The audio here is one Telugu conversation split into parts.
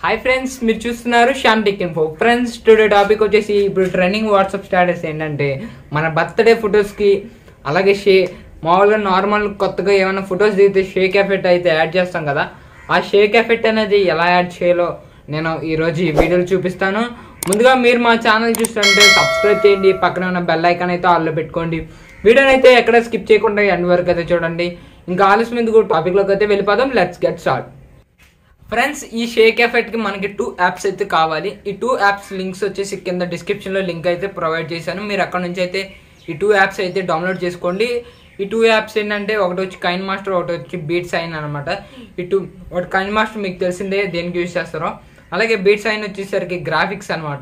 హాయ్ ఫ్రెండ్స్ మీరు చూస్తున్నారు Shyam tech info friends today topic వచ్చేసి ఇప్పుడు ట్రెండింగ్ వాట్సాప్ స్టేటస్ ఏంటంటే మన బర్త్డే ఫొటోస్కి అలాగే షే మామూలుగా నార్మల్ కొత్తగా ఏమైనా ఫొటోస్ దిగితే షేక్ ఎఫెక్ట్ అయితే యాడ్ చేస్తాం కదా ఆ షేక్ ఎఫెక్ట్ అనేది ఎలా యాడ్ చేయాలో నేను ఈరోజు ఈ వీడియోలో చూపిస్తాను ముందుగా మీరు మా ఛానల్ చూస్తుంటే సబ్స్క్రైబ్ చేయండి పక్కన ఉన్న బెల్ ఐకాన్ అయితే ఆల్లో పెట్టుకోండి వీడియోని అయితే ఎక్కడ స్కిప్ చేయకుండా ఎండ్ వరకు అయితే చూడండి ఇంకా ఆలస్యం ఎందుకు టాపిక్లోకి అయితే వెళ్ళిపోదాం లెట్స్ గెట్ స్టార్ట్ ఫ్రెండ్స్ ఈ షేక్ ఎఫెక్ట్ కి మనకి టూ యాప్స్ అయితే కావాలి ఈ టూ యాప్స్ లింక్స్ వచ్చేసి కింద డిస్క్రిప్షన్ లో లింక్ అయితే ప్రొవైడ్ చేశాను మీరు అక్కడ నుంచి అయితే ఈ టూ యాప్స్ అయితే డౌన్లోడ్ చేసుకోండి ఈ టూ యాప్స్ ఏంటంటే ఒకటి వచ్చి కైన్ మాస్టర్ ఒకటి వచ్చి బీట్ సైన్ అనమాట ఈ టూ ఒకటి కైన్ మాస్టర్ మీకు తెలిసిందే దేనికి యూజ్ చేస్తారో అలాగే బీట్ సైన్ వచ్చేసరికి గ్రాఫిక్స్ అనమాట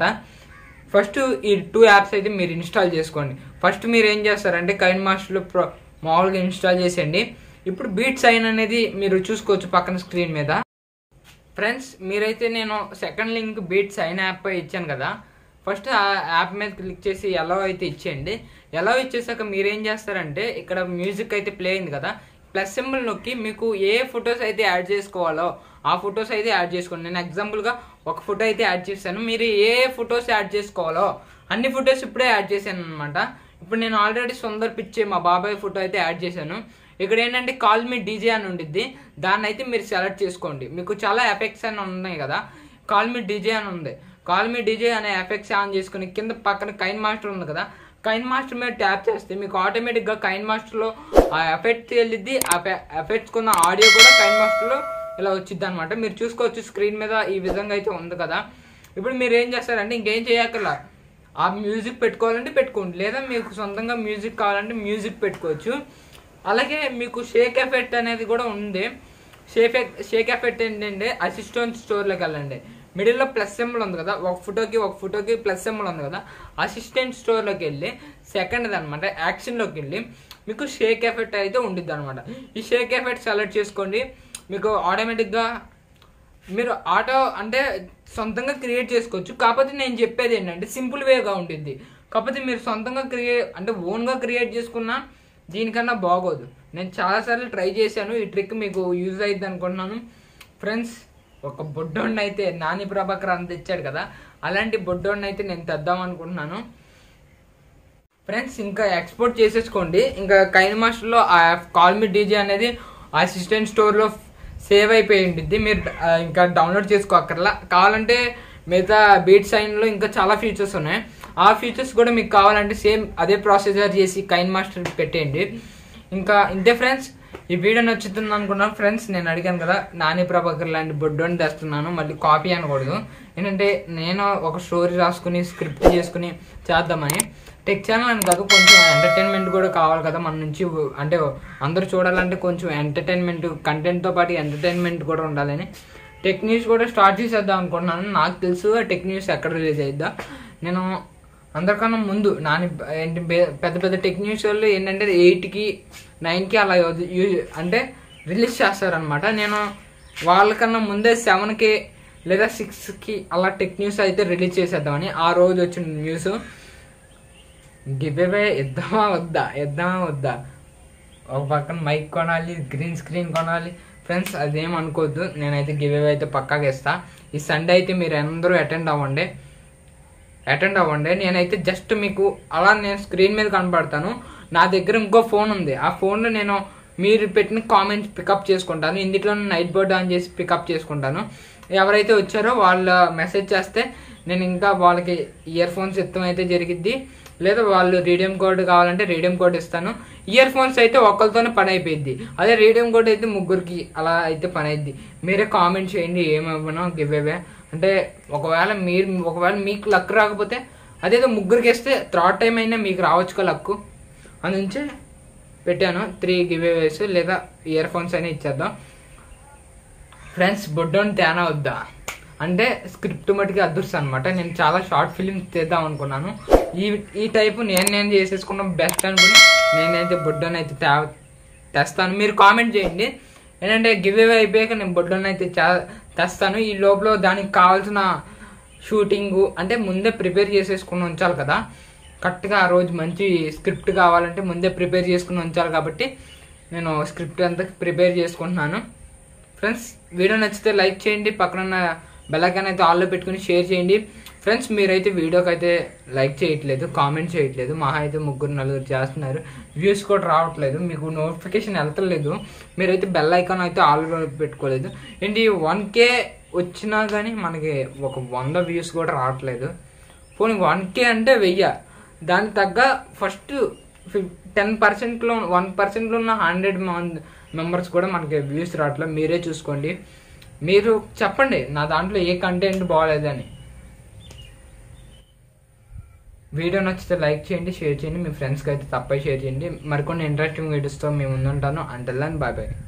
ఫస్ట్ ఈ టూ యాప్స్ అయితే మీరు ఇన్స్టాల్ చేసుకోండి ఫస్ట్ మీరు ఏం చేస్తారంటే కైన్ మాస్టర్లో ప్రో మామూలుగా ఇన్స్టాల్ చేసేయండి ఇప్పుడు బీట్ సైన్ అనేది మీరు చూసుకోవచ్చు పక్కన స్క్రీన్ మీద ఫ్రెండ్స్ మీరైతే నేను second link beat sign app ఇచ్చాను కదా ఫస్ట్ ఆ యాప్ మీద క్లిక్ చేసి ఎలా అయితే ఇచ్చేయండి ఎలా ఇచ్చేసాక మీరేం చేస్తారంటే ఇక్కడ మ్యూజిక్ అయితే ప్లే అయింది కదా ప్లస్ సింబల్ నొక్కి మీకు ఏ ఫొటోస్ అయితే యాడ్ చేసుకోవాలో ఆ ఫొటోస్ అయితే యాడ్ చేసుకోండి నేను ఎగ్జాంపుల్గా ఒక ఫోటో అయితే యాడ్ చేశాను మీరు ఏ ఫొటోస్ యాడ్ చేసుకోవాలో అన్ని ఫొటోస్ ఇప్పుడే యాడ్ చేశాను అనమాట ఇప్పుడు నేను ఆల్రెడీ సుందర్ పిచ్చే మా బాబాయ్ ఫోటో అయితే యాడ్ చేశాను ఇక్కడ ఏంటంటే కాల్ మీ డీజే అని ఉండిద్ది దాన్ని అయితే మీరు సెలెక్ట్ చేసుకోండి మీకు చాలా ఎఫెక్ట్స్ అని ఉన్నాయి కదా కాల్ మీ డీజే అని ఉంది కాల్ మీ డీజే అనే ఎఫెక్ట్స్ ఆన్ చేసుకుని కింద పక్కన కైన్ మాస్టర్ ఉంది కదా కైన్ మాస్టర్ మీద ట్యాప్ చేస్తే మీకు ఆటోమేటిక్గా కైన్ మాస్టర్లో ఆ ఎఫెక్ట్ వెళ్ళిద్ది ఆ ఎఫెక్ట్స్ కున్న ఆడియో కూడా కైన్ మాస్టర్లో ఇలా వచ్చింది అనమాట మీరు చూసుకోవచ్చు స్క్రీన్ మీద ఈ విధంగా అయితే ఉంది కదా ఇప్పుడు మీరు ఏం చేస్తారంటే ఇంకేం చేయక్కర్లా ఆ మ్యూజిక్ పెట్టుకోవాలంటే పెట్టుకోండి లేదా మీకు సొంతంగా మ్యూజిక్ కావాలంటే మ్యూజిక్ పెట్టుకోవచ్చు అలాగే మీకు షేక్ ఎఫెక్ట్ అనేది కూడా ఉంది షేక్ షేక్ ఎఫెక్ట్ ఏంటంటే అసిస్టెంట్ స్టోర్లోకి వెళ్ళండి మిడిల్లో ప్లస్ సింబల్ ఉంది కదా ఒక ఫోటోకి ఒక ఫోటోకి ప్లస్ సింబల్ ఉంది కదా అసిస్టెంట్ స్టోర్లోకి వెళ్ళి సెకండ్ అనమాట యాక్షన్లోకి వెళ్ళి మీకు షేక్ ఎఫెక్ట్ అయితే ఉండిద్ది అనమాట ఈ షేక్ ఎఫెక్ట్ సెలెక్ట్ చేసుకోండి మీకు ఆటోమేటిక్గా మీరు ఆటో అంటే సొంతంగా క్రియేట్ చేసుకోవచ్చు కాకపోతే నేను చెప్పేది ఏంటంటే సింపుల్ వేగా ఉంటుంది కాకపోతే మీరు సొంతంగా క్రియేట్ అంటే ఓన్గా క్రియేట్ చేసుకున్నా దీనికన్నా బాగోదు నేను చాలాసార్లు ట్రై చేశాను ఈ ట్రిక్ మీకు యూజ్ అయ్యింది అనుకుంటున్నాను ఫ్రెండ్స్ ఒక బొడ్డోడిని అయితే నాని ప్రభాకర్ అంత తెచ్చాడు కదా అలాంటి బొడ్డోడిని అయితే నేను తెద్దాం అనుకుంటున్నాను ఫ్రెండ్స్ ఇంకా ఎక్స్పోర్ట్ చేసేసుకోండి ఇంకా కైన్ మాస్టర్లో ఆ కాల్ మీ డీజే అనేది అసిస్టెంట్ స్టోర్లో సేవ్ అయిపోయి ఉంటుంది మీరు ఆ, ఇంకా డౌన్లోడ్ చేసుకోక్కర్లా కావాలంటే మిగతా బీట్ సైన్లో ఇంకా చాలా ఫీచర్స్ ఉన్నాయి ఆ ఫీచర్స్ కూడా మీకు కావాలంటే సేమ్ అదే ప్రాసెసర్ చేసి కైన్ మాస్టర్ పెట్టేయండి ఇంకా ఇంతే ఫ్రెండ్స్ ఈ వీడియో నచ్చుతుంది అనుకున్నాను ఫ్రెండ్స్ నేను అడిగాను కదా నాని ప్రభాకర్ లాంటి బొడ్డోని తెస్తున్నాను మళ్ళీ కాపీ అనకూడదు ఏంటంటే నేను ఒక స్టోరీ రాసుకుని స్క్రిప్ట్ చేసుకుని చేద్దామని టెక్ ఛానల్ అని కాదు కొంచెం ఎంటర్టైన్మెంట్ కూడా కావాలి కదా మన నుంచి అంటే అందరూ చూడాలంటే కొంచెం ఎంటర్టైన్మెంట్ కంటెంట్తో పాటు ఎంటర్టైన్మెంట్ కూడా ఉండాలని టెక్ న్యూస్ కూడా స్టార్ట్ చేసేద్దాం అనుకుంటున్నాను నాకు తెలుసు టెక్ న్యూస్ ఎక్కడ రిలీజ్ అయిద్దా నేను అందరికన్నా ముందు నాని ఏంటి బే- పెద్ద పెద్ద టెక్ న్యూస్ వాళ్ళు ఏంటంటే ఎయిట్కి నైన్కి అలా యూ- అంటే రిలీజ్ చేస్తారనమాట నేను వాళ్ళకన్నా ముందే సెవెన్కి లేదా సిక్స్కి అలా టెక్ న్యూస్ అయితే రిలీజ్ చేసేద్దామని ఆ రోజు వచ్చిన న్యూస్ గివ్ అవే ఇద్దామా వద్దా ఇద్దామా వద్దా ఒక పక్కన మైక్ కొనాలి గ్రీన్ స్క్రీన్ కొనాలి ఫ్రెండ్స్ అదేం అనుకోవద్దు నేనైతే గివ్ అవే అయితే పక్కాగా ఇస్తా ఈ సండే అయితే మీరు అందరూ అటెండ్ అవ్వండి అటెండ్ అవ్వండి నేనైతే జస్ట్ మీకు అలా నేను స్క్రీన్ మీద కనపడతాను నా దగ్గర ఇంకో ఫోన్ ఉంది ఆ ఫోన్లో నేను మీరు పెట్టిన కామెంట్స్ పికప్ చేసుకుంటాను ఇందులో నైట్ బోర్డ్ ఆన్ చేసి పికప్ చేసుకుంటాను ఎవరైతే వచ్చారో వాళ్ళ మెసేజ్ చేస్తే నేను ఇంకా వాళ్ళకి ఇయర్ ఫోన్స్ ఇస్తాం అయితే జరిగిద్ది లేదా వాళ్ళు రీడియం కోడ్ కావాలంటే రీడియం కోడ్ ఇస్తాను ఇయర్ ఫోన్స్ అయితే ఒకరితోనే పని అయిపోయింది అదే రీడియం కోడ్ అయితే ముగ్గురికి అలా అయితే పని అయింది మీరే కామెంట్ చేయండి ఏమవ్వనో గివ్ అవే అంటే ఒకవేళ మీరు ఒకవేళ మీకు లక్ రాకపోతే అదేదో ముగ్గురికి ఇస్తే థర్డ్ టైం అయినా మీకు రావచ్చు లక్ అందుంచే పెట్టాను త్రీ గివ్ అవేస్ లేదా ఇయర్ ఫోన్స్ అయినా ఇచ్చేద్దాం ఫ్రెండ్స్ బొడ్డోని తేనా వద్దా అంటే స్క్రిప్ట్ మటుకి అదృష్టం అనమాట నేను చాలా షార్ట్ ఫిలిమ్స్ తీద్దాం అనుకున్నాను ఈ ఈ టైపు నేను నేను చేసేసుకున్న బెస్ట్ అనుకుని నేనైతే బొడ్డోని అయితే తే తెస్తాను మీరు కామెంట్ చేయండి ఏంటంటే గివ్ అవే అయిపోయాక నేను బొడ్డోని అయితే చా తెస్తాను ఈ లోపల దానికి కావాల్సిన షూటింగ్ అంటే ముందే ప్రిపేర్ చేసేసుకుని ఉంచాలి కదా కరెక్ట్గా ఆ రోజు మంచి స్క్రిప్ట్ కావాలంటే ముందే ప్రిపేర్ చేసుకుని ఉంచాలి కాబట్టి నేను స్క్రిప్ట్ అంతా ప్రిపేర్ చేసుకుంటున్నాను ఫ్రెండ్స్ వీడియో నచ్చితే లైక్ చేయండి పక్కన ఉన్న బెల్లైకాన్ అయితే ఆల్లో పెట్టుకుని షేర్ చేయండి ఫ్రెండ్స్ మీరైతే వీడియోకి అయితే లైక్ చేయట్లేదు కామెంట్ చేయట్లేదు మహా అయితే ముగ్గురు నలుగురు చేస్తున్నారు వ్యూస్ కూడా రావట్లేదు మీకు నోటిఫికేషన్ వెళ్తలేదు మీరైతే బెల్ ఐకాన్ అయితే ఆల్ పెట్టుకోలేదు ఏంటి వన్ కే వచ్చినా కానీ మనకి ఒక వంద వ్యూస్ కూడా రావట్లేదు పోనీ వన్ కే అంటే వెయ్యి దానికి తగ్గ ఫస్ట్ టెన్ పర్సెంట్లో వన్ పర్సెంట్లో ఉన్న హండ్రెడ్ మంది మెంబర్స్ కూడా మనకి వ్యూస్ రావట్లేదు మీరే చూసుకోండి మీరు చెప్పండి నా దాంట్లో ఏ కంటెంట్ బాగాలేదని వీడియో నచ్చితే లైక్ చేయండి షేర్ చేయండి మీ ఫ్రెండ్స్కి అయితే తప్పై షేర్ చేయండి మరికొన్ని ఇంట్రెస్టింగ్ వీడియోస్తో మేము ముందుంటాను అంటల్ బాయ్ బాయ్